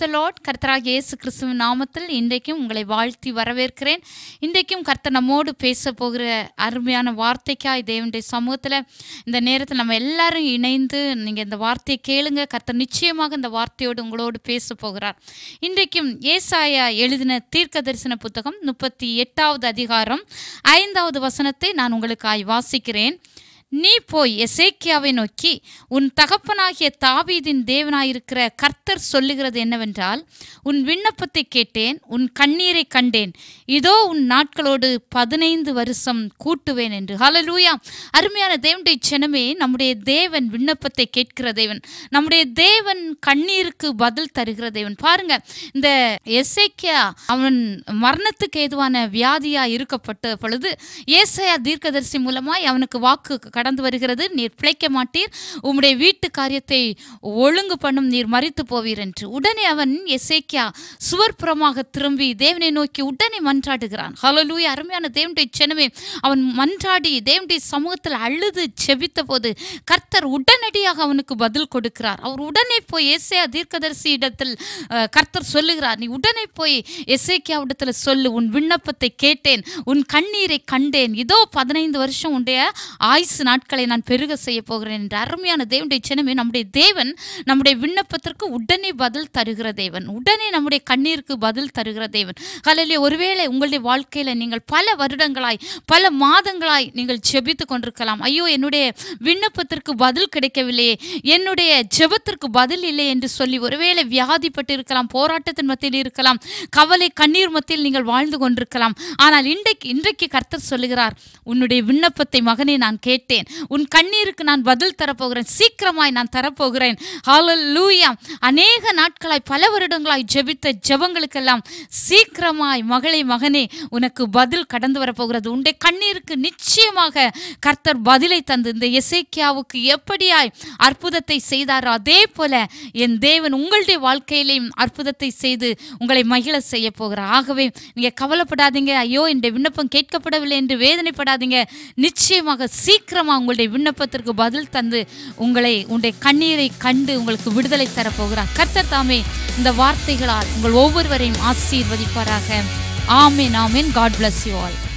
த Lord கர்த்தராக இயேசு கிறிஸ்துவின் நாமத்தில் இன்றைக்கும் உங்களை வாழ்த்தி வரவேற்கிறேன் இன்றைக்கும் கர்த்தர் நம்மோடு பேச போகிற அருமையான வார்த்தைக்காய் தேவனுடைய சமூகத்தில் இந்த நேரத்தில் நம்ம எல்லாரும் இணைந்து நீங்கள் இந்த வார்த்தையை கேளுங்க கர்த்தர் நிச்சயமாக இந்த வார்த்தையோடு உங்களோடு பேச போகிறார் இன்றைக்கும் ஏசாயா எழுதின தீர்க்க தரிசன புத்தகம் முப்பத்தி எட்டாவது அதிகாரம் ஐந்தாவது வசனத்தை நான் உங்களுக்காய் வாசிக்கிறேன் நீ போய் எசேக்கியாவை நோக்கி உன் தகப்பனாகிய தாவீதின் தேவனாயிருக்கிற கர்த்தர் சொல்லுகிறது என்னவென்றால் உன் விண்ணப்பத்தை கேட்டேன் உன் கண்ணீரை கண்டேன் இதோ உன் நாட்களோடு பதினைந்து வருஷம் கூட்டுவேன் என்று ஹalleluya அருமையான தேவனுடைய ஜனமே நம்முடைய தேவன் விண்ணப்பத்தை கேட்கிற தேவன் நம்முடைய தேவன் கண்ணீருக்கு பதில் தருகிற தேவன் பாருங்க இந்த எசேக்கியா அவன் மரணத்துக்கு ஏதுவான வியாதியா இருக்கப்பட்ட பொழுது ஏசாயா தீர்க்கதரிசி மூலமாய் அவனுக்கு வாக்கு கடந்து வருகிறது நீர் பிழைக்க மாட்டீர் உம்முடைய வீட்டு காரியத்தை ஒழுங்கு பண்ணும் நீர் மறித்து போவீர் என்று உடனே அவன் எசேக்கியா சுவர்புறமாக திரும்பி தேவனை நோக்கி உடனே மன்றாடுகிறான் ஹalleluya அருமையான தேவனுடைய ஜனமே அவன் மன்றாடி தேவனுடைய சமூகத்தில் அழுது செபித்த போது கர்த்தர் உடனடியாக அவனுக்கு பதில் கொடுக்கிறார் அவர் உடனே போய் ஏசையா தீர்க்கதரிசி இடத்தில் அஹ், கர்த்தர் சொல்லுகிறார் நீ உடனே போய் எசேக்கியாவிடத்தில் சொல்லு உன் விண்ணப்பத்தை கேட்டேன் உன் கண்ணீரை கண்டேன் இதோ பதினைந்து வருஷம் உடைய ஆயுசு நாட்களை நான் பெருக செய்ய போகிறேன் என்று அருமையான தேவனுடைய சின்னமே நம்முடைய தேவன் நம்முடைய விண்ணப்பத்திற்கு உடனே பதில் தருகிற தேவன் உடனே நம்முடைய கண்ணீருக்கு பதில் தருகிற தேவன் காலையிலே ஒருவேளை உங்களுடைய வாழ்க்கையில் நீங்கள் பல வருடங்களாய் பல மாதங்களாய் நீங்கள் ஜெபித்து கொண்டிருக்கலாம் ஐயோ என்னுடைய விண்ணப்பத்திற்கு பதில் கிடைக்கவில்லையே என்னுடைய ஜெபத்திற்கு பதில் இல்லை என்று சொல்லி ஒருவேளை வியாதிப்பட்டு இருக்கலாம் போராட்டத்தின் மத்தியில் இருக்கலாம் கவலை கண்ணீர் மத்தியில் நீங்கள் வாழ்ந்து கொண்டிருக்கலாம் ஆனால் இன்றைக்கு இன்றைக்கு கர்த்தர் சொல்லுகிறார் உன்னுடைய விண்ணப்பத்தை மகனே நான் கேட்டேன் உன் கண்ணீருக்கு நான் பதில் தரப்போகிறேன் சீக்கிரமாய் நான் தரப்போகிறேன் ஹalleluya அநேக நாட்களாய் பல வருடங்களாய் ஜெபித்த ஜெபங்களுக்கெல்லாம் சீக்கிரமாய் மகளே மகனே உனக்கு பதில் கடந்து வரப்போகிறது உன்னுடைய கண்ணீருக்கு நிச்சயமாக கர்த்தர் பதிலை தந்து இந்த எசேக்கியாவுக்கு எப்படியாய் அற்புதத்தை செய்தாரோ அதே போல என் தேவன் உங்களுடைய வாழ்க்கையிலையும் அற்புதத்தை செய்து உங்களை மகிழ செய்ய போகிறார் ஆகவே நீங்க கவலைப்படாதீங்க ஐயோ இந்த விண்ணப்பம் கேட்கப்படவில்லை என்று வேதனைப்படாதீங்க நிச்சயமாக சீக்கிரமா உங்களுடைய விண்ணப்பத்திற்கு பதில் தந்து உங்களை உங்களுடைய கண்ணீரை கண்டு உங்களுக்கு விடுதலை தரப்போகிறார் கர்த்தர் தாமே இந்த வார்த்தைகளால் உங்கள் ஒவ்வொருவரையும் ஆசீர்வதிப்பாராக ஆமேன் ஆமேன் காட் bless யூ ஆல்